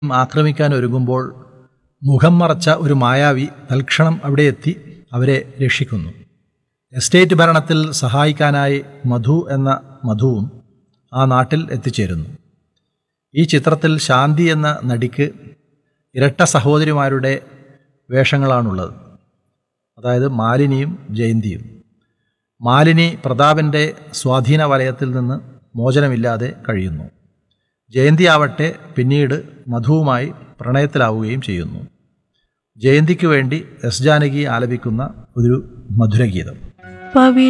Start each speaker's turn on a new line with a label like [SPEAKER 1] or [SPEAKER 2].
[SPEAKER 1] ആക്രമിക്കാൻ ഒരുങ്ങുമ്പോൾ മുഖം മറച്ച ഒരു മായാവി തൽക്ഷണം അവിടെ എത്തി അവരെ രക്ഷിക്കുന്നു എസ്റ്റേറ്റ് ഭരണത്തിൽ സഹായിക്കാനായി മധു എന്ന മധുവും ആ നാട്ടിൽ എത്തിച്ചേരുന്നു ഈ ചിത്രത്തിൽ ശാന്തി എന്ന നടിക്ക് ഇരട്ട സഹോദരിമാരുടെ വേഷങ്ങളാണുള്ളത് അതായത് മാലിനിയും ജയന്തിയും മാലിനി പ്രതാപൻ്റെ സ്വാധീന വലയത്തിൽ നിന്ന് മോചനമില്ലാതെ കഴിയുന്നു ജയന്തി ആവട്ടെ പിന്നീട് മധുവുമായി പ്രണയത്തിലാവുകയും ചെയ്യുന്നു ജയന്തിക്ക് വേണ്ടി എസ് ജാനകി ആലപിക്കുന്ന ഒരു മധുരഗീതം
[SPEAKER 2] പവി